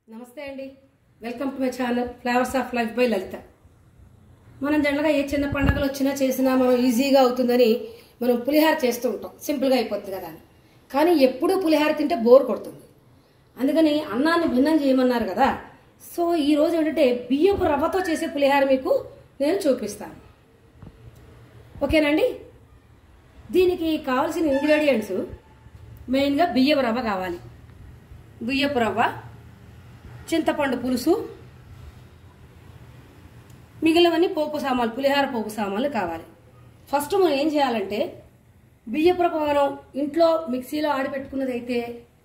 నమస్తే అండి welcome to my channel flowers of life by Lalitha మనం జనరల్గా ఏ చిన్న పండుగలు వచ్చినా చేసినా మనం ఈజీగా అవుతుందని మనం పులిహార చేస్తూ ఉంటాం సింపుల్గా అయిపోతుంది కదా అని కానీ ఎప్పుడూ పులిహార తింటే బోర్ కొడుతుంది అందుకని అన్నాన్ని భిన్నం చేయమన్నారు కదా సో ఈ రోజు ఏంటంటే బియ్యపు రవ్వతో చేసే పులిహార మీకు నేను చూపిస్తాను ఓకేనండి దీనికి కావాల్సిన ఇంగ్రీడియంట్స్ మెయిన్గా బియ్యపు రవ్వ కావాలి బియ్యపు రవ్వ చింతపండు పులుసు మిగిలినవన్నీ పోపు సామాన్లు పులిహార పోపు సామాన్లు కావాలి ఫస్ట్ మనం ఏం చేయాలంటే బియ్యపు రవ్వ మనం ఇంట్లో మిక్సీలో ఆడిపెట్టుకున్నది అయితే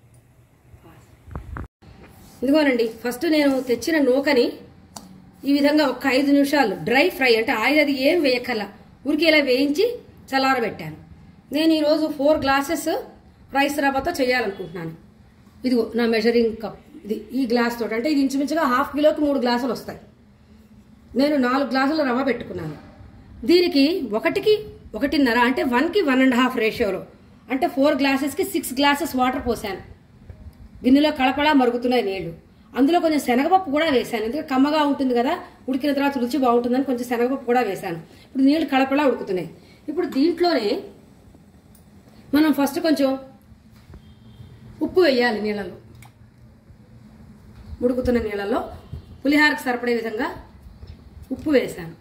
ఇదిగోనండి ఫస్ట్ నేను తెచ్చిన నూకని ఈ విధంగా ఒక ఐదు నిమిషాలు డ్రై ఫ్రై అంటే ఆయిల్ అది ఏం వేయక్కల ఉరికి ఇలా వేయించి చల్లారబెట్టాను నేను ఈరోజు ఫోర్ గ్లాసెస్ రైస్ రవ్వతో చేయాలనుకుంటున్నాను ఇదిగో నా మెజరింగ్ కప్ ఇది ఈ గ్లాస్ తోటి అంటే ఇది ఇంచుమించుగా హాఫ్ కిలోకి మూడు గ్లాసులు వస్తాయి నేను నాలుగు గ్లాసుల రవ్వ పెట్టుకున్నాను దీనికి ఒకటికి ఒకటిన్నర అంటే వన్కి వన్ అండ్ హాఫ్ రేషియోలో అంటే ఫోర్ గ్లాసెస్కి సిక్స్ గ్లాసెస్ వాటర్ పోసాను గిన్నెలో కళకళ మరుగుతున్నాయి నీళ్లు అందులో కొంచెం శనగపప్పు కూడా వేశాను ఎందుకంటే కమ్మగా ఉంటుంది కదా ఉడికిన తర్వాత రుచి బాగుంటుందని కొంచెం శనగపప్పు కూడా వేశాను ఇప్పుడు నీళ్లు కళకళ ఉడుకుతున్నాయి ఇప్పుడు దీంట్లోనే మనం ఫస్ట్ కొంచెం ఉప్పు వేయాలి నీళ్ళలో ఉడుకుతున్న నీళ్ళలో పులిహారకు సరిపడే విధంగా ఉప్పు వేశాను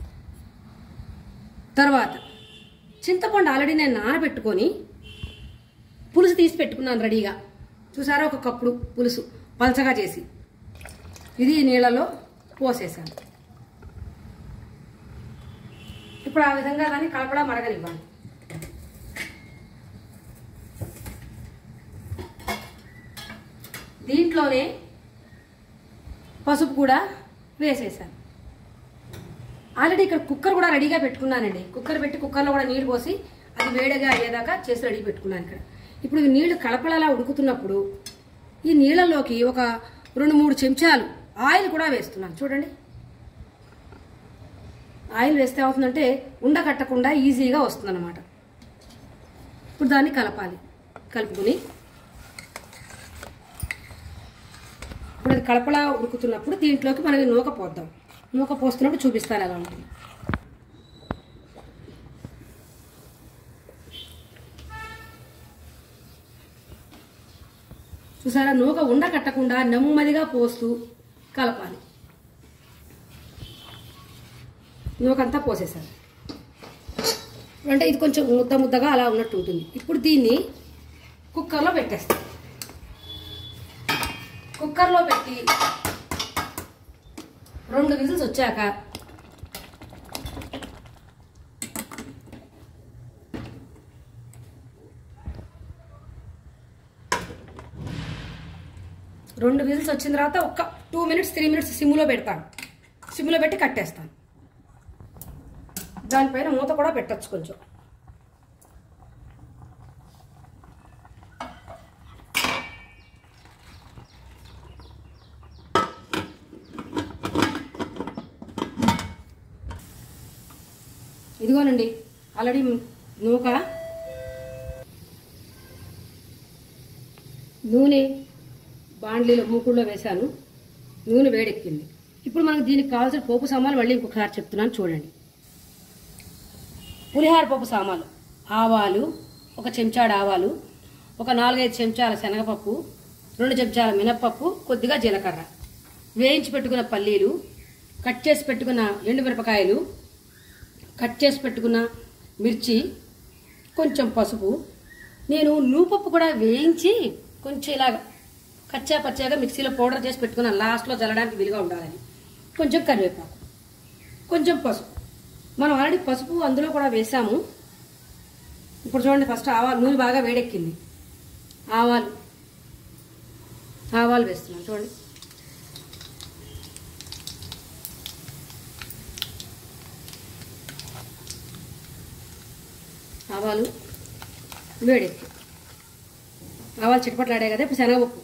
తర్వాత చింతపండు ఆల్రెడీ నేను నానబెట్టుకొని పులుసు తీసి పెట్టుకున్నాను రెడీగా చూసారా ఒక కప్పుడు పులుసు పలచగా చేసి ఇది ఈ నీళ్ళలో పోసేసాను ఇప్పుడు ఆ విధంగా దాన్ని కలపడా మరగనివ్వాలి దీంట్లోనే పసుపు కూడా వేసేసాను ఆల్రెడీ ఇక్కడ కుక్కర్ కూడా రెడీగా పెట్టుకున్నానండి కుక్కర్ పెట్టి కుక్కర్లో కూడా నీళ్ళు పోసి అది వేడిగా అయ్యేదాకా చేసి రెడీ పెట్టుకున్నాను ఇక్కడ ఇప్పుడు ఈ నీళ్లు కలపలలా ఉడుకుతున్నప్పుడు ఈ నీళ్ళలోకి ఒక రెండు మూడు చెంచాలు ఆయిల్ కూడా వేస్తున్నాను చూడండి ఆయిల్ వేస్తే అవుతుందంటే ఉండ కట్టకుండా ఈజీగా వస్తుందన్నమాట ఇప్పుడు దాన్ని కలపాలి కలుపుకుని ఇప్పుడు అది కలపలా ఉడుకుతున్నప్పుడు దీంట్లోకి మనకి నూక పోద్దాం నూక పోస్తున్నప్పుడు చూపిస్తాను ఎలా ఉంటుంది చూసారా నూక ఉండ కట్టకుండా నెమ్మదిగా పోస్తూ కలపాలి నూకంతా పోసేసాను అంటే ఇది కొంచెం ముద్ద ముద్దగా అలా ఉన్నట్టు ఉంటుంది ఇప్పుడు దీన్ని కుక్కర్లో పెట్టేస్తాను కుక్కర్లో పెట్టి రెండు విజిల్స్ వచ్చాక రెండు విజిల్స్ వచ్చిన తర్వాత ఒక టూ మినిట్స్ త్రీ మినిట్స్ సిమ్లో పెడతాను సిమ్లో పెట్టి కట్టేస్తాను దానిపైన మూత కూడా పెట్టచ్చు కొంచెం ఇదిగోనండి ఆల్రెడీ నూక నూనె బాండ్లీలో మూకుడులో వేశాను నూనె వేడెక్కింది ఇప్పుడు మనకు దీనికి కావాల్సిన పోపు సామాన్లు మళ్ళీ ఇంకొకసారి చెప్తున్నాను చూడండి పులిహార పప్పు సామాన్లు ఆవాలు ఒక చెంచాడు ఆవాలు ఒక నాలుగైదు చెంచాల శనగపప్పు రెండు చెంచాల మినప్పప్పు కొద్దిగా జీలకర్ర వేయించి పెట్టుకున్న పల్లీలు కట్ చేసి పెట్టుకున్న ఎండుమిరపకాయలు కట్ చేసి పెట్టుకున్న మిర్చి కొంచెం పసుపు నేను నూపప్పు కూడా వేయించి కొంచెం ఇలాగ కచ్చా పచ్చాగా మిక్సీలో పౌడర్ చేసి పెట్టుకున్నాను లాస్ట్లో చల్లడానికి వీలుగా ఉండాలని కొంచెం కరివేపాకు కొంచెం పసుపు మనం ఆల్రెడీ పసుపు అందులో కూడా వేసాము ఇప్పుడు చూడండి ఫస్ట్ ఆవాలు నూనె బాగా వేడెక్కింది ఆవాలు ఆవాలు వేస్తున్నాను చూడండి ఆవాలు వేడెక్కి ఆవాలు చిటపట్లాడే కదా ఇప్పుడు శనగపప్పు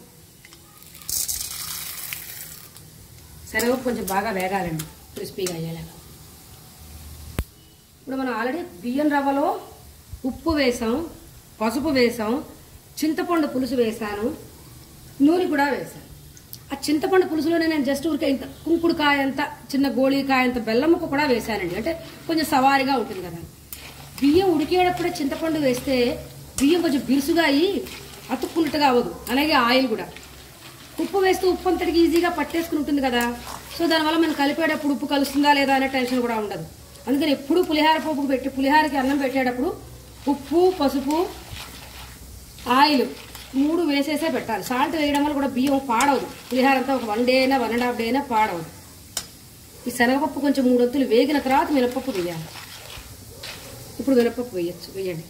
శనగపప్పు కొంచెం బాగా వేగాలండి క్రిస్పీగా అయ్యేలాగా ఇప్పుడు మనం ఆల్రెడీ బియ్యం రవ్వలో ఉప్పు వేసాం పసుపు వేసాం చింతపండు పులుసు వేసాను నూనె కూడా వేసాను ఆ చింతపండు పులుసులోనే నేను జస్ట్ ఊరికే ఇంత కుంకుడుకాయ అంత చిన్న గోళీకాయ అంత బెల్లం ముక్క కూడా వేశానండి అంటే కొంచెం సవారిగా ఉంటుంది కదా బియ్యం ఉడికేటప్పుడే చింతపండు వేస్తే బియ్యం కొంచెం బిరుసుగా అయ్యి అతుక్కున్నట్టుగా అవ్వదు అలాగే ఆయిల్ కూడా ఉప్పు వేస్తే ఉప్పు అంతటికి ఈజీగా పట్టేసుకుని ఉంటుంది కదా సో దానివల్ల మనం కలిపేటప్పుడు ఉప్పు కలుస్తుందా లేదా అనే టెన్షన్ కూడా ఉండదు అందుకని ఎప్పుడు పులిహార పోపుకు పెట్టి పులిహారకి అన్నం పెట్టేటప్పుడు ఉప్పు పసుపు ఆయిల్ మూడు వేసేసే పెట్టాలి సాల్ట్ వేయడం వల్ల కూడా బియ్యం పాడవదు పులిహార అంతా ఒక వన్ డే అయినా వన్ అండ్ హాఫ్ డే అయినా పాడవదు ఈ శనగపప్పు కొంచెం మూడు వంతులు వేగిన తర్వాత మినపప్పు వేయాలి ఇప్పుడు మినపప్పు వేయచ్చు వేయండి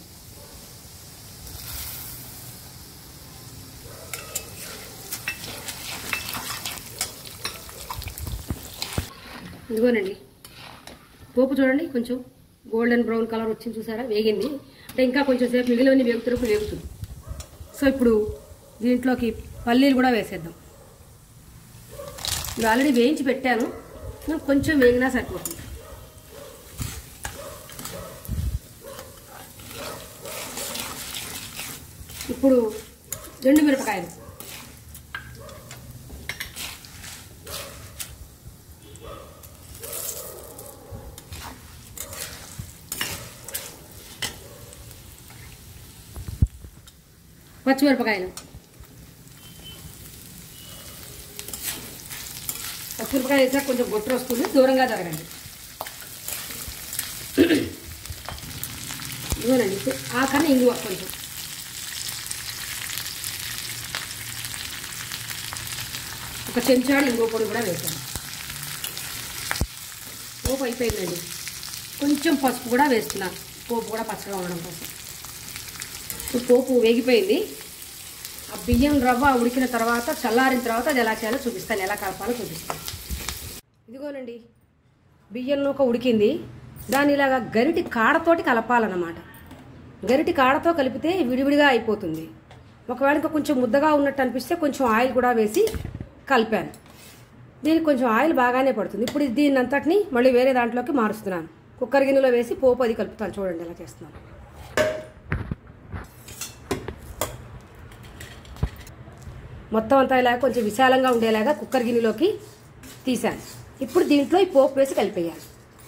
ఇదిగోనండి పోపు చూడండి కొంచెం గోల్డెన్ బ్రౌన్ కలర్ వచ్చింది చూసారా వేగింది అంటే ఇంకా కొంచెం సేపు మిగిలినవన్నీ వేగుతున్నప్పుడు వేగుతుంది సో ఇప్పుడు దీంట్లోకి పల్లీలు కూడా వేసేద్దాం ఇది ఆల్రెడీ వేయించి పెట్టాను కొంచెం వేగినా సరిపోతుంది ఇప్పుడు రెండు మిరపకాయలు పచ్చిమిరపకాయలు పచ్చిమిరపకాయ వేసాక కొంచెం గొట్టరు వస్తుంది దూరంగా జరగండి ఇదిగోనండి ఇప్పుడు ఆఖరిని ఇంగువ కొంచెం ఒక చెంచాడు ఇంగువ పొడి కూడా వేసాను పోపు అయిపోయిందండి కొంచెం పసుపు కూడా వేస్తున్నాను పోపు కూడా పచ్చగా ఉండడం కోసం ఇప్పుడు పోపు వేగిపోయింది ఆ బియ్యం రవ్వ ఉడికిన తర్వాత చల్లారిన తర్వాత అది ఎలా చేయాలో చూపిస్తాను ఎలా కలపాలో చూపిస్తాను ఇదిగోనండి బియ్యం నూక ఉడికింది దాన్ని ఇలాగా గరిటి కాడతోటి కలపాలన్నమాట గరిటి కాడతో కలిపితే విడివిడిగా అయిపోతుంది ఒకవేళ ఇంకా కొంచెం ముద్దగా ఉన్నట్టు అనిపిస్తే కొంచెం ఆయిల్ కూడా వేసి కలిపాను దీనికి కొంచెం ఆయిల్ బాగానే పడుతుంది ఇప్పుడు దీన్ని అంతటిని మళ్ళీ వేరే దాంట్లోకి మారుస్తున్నాను కుక్కర్ గిన్నెలో వేసి పోపు అది కలుపుతాను చూడండి ఎలా చేస్తున్నాను మొత్తం అంతా ఇలా కొంచెం విశాలంగా ఉండేలాగా కుక్కర్ గిన్నెలోకి తీసాను ఇప్పుడు దీంట్లో ఈ పోపు వేసి కలిపేయాలి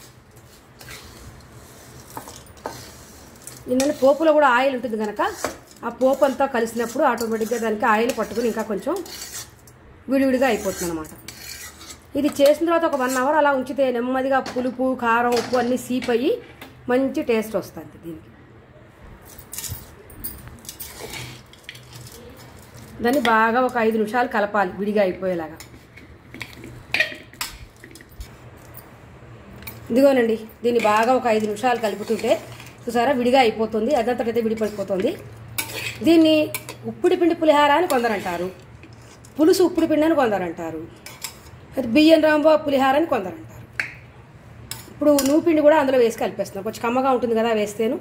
దీనివల్ల పోపులో కూడా ఆయిల్ ఉంటుంది కనుక ఆ పోపు అంతా కలిసినప్పుడు ఆటోమేటిక్గా దానికి ఆయిల్ పట్టుకుని ఇంకా కొంచెం విడివిడిగా అయిపోతుంది అనమాట ఇది చేసిన తర్వాత ఒక వన్ అవర్ అలా ఉంచితే నెమ్మదిగా పులుపు కారం ఉప్పు అన్నీ సీప్ అయ్యి మంచి టేస్ట్ వస్తుంది దీనికి దాన్ని బాగా ఒక ఐదు నిమిషాలు కలపాలి విడిగా అయిపోయేలాగా ఇదిగోనండి దీన్ని బాగా ఒక ఐదు నిమిషాలు కలుపుతుంటే చూసారా విడిగా అయిపోతుంది అదంతటైతే విడిపడిపోతుంది దీన్ని ఉప్పుడి పిండి పులిహార అని కొందరు అంటారు పులుసు ఉప్పుడు పిండి అని కొందరు అంటారు అది బియ్యం రాంబో పులిహార అని కొందరు అంటారు ఇప్పుడు నువ్వు పిండి కూడా అందులో వేసి కలిపేస్తున్నాం కొంచెం కమ్మగా ఉంటుంది కదా వేస్తేను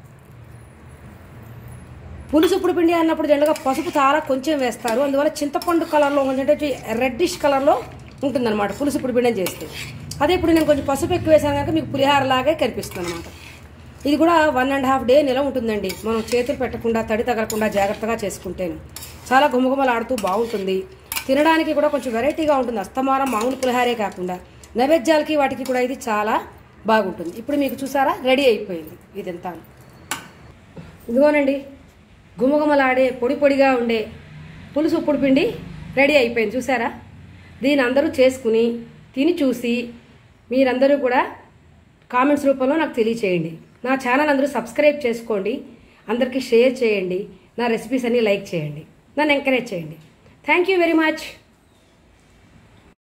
పులుసు ఇప్పుడు పిండి అన్నప్పుడు జనరల్గా పసుపు చాలా కొంచెం వేస్తారు అందువల్ల చింతపండు కలర్లో కొంచెం రెడ్డిష్ కలర్లో ఉంటుందన్నమాట పులుసు ఇప్పుడు పిండి అని చేస్తే అదే ఇప్పుడు నేను కొంచెం పసుపు ఎక్కువ వేసాను కనుక మీకు పులిహార లాగే కనిపిస్తుంది అనమాట ఇది కూడా వన్ అండ్ హాఫ్ డే నిల ఉంటుందండి మనం చేతులు పెట్టకుండా తడి తగలకుండా జాగ్రత్తగా చేసుకుంటేను చాలా గుమగుమలాడుతూ బాగుంటుంది తినడానికి కూడా కొంచెం వెరైటీగా ఉంటుంది అస్తమానం మామూలు పులిహారే కాకుండా నైవేద్యాలకి వాటికి కూడా ఇది చాలా బాగుంటుంది ఇప్పుడు మీకు చూసారా రెడీ అయిపోయింది ఇదంతా ఇదిగోనండి గుమగుమలాడే పొడి పొడిగా ఉండే పులుసు ఉప్పుడు పిండి రెడీ అయిపోయింది చూసారా దీని అందరూ చేసుకుని తిని చూసి మీరందరూ కూడా కామెంట్స్ రూపంలో నాకు తెలియచేయండి నా ఛానల్ అందరూ సబ్స్క్రైబ్ చేసుకోండి అందరికీ షేర్ చేయండి నా రెసిపీస్ అన్నీ లైక్ చేయండి నన్ను ఎంకరేజ్ చేయండి థ్యాంక్ యూ వెరీ మచ్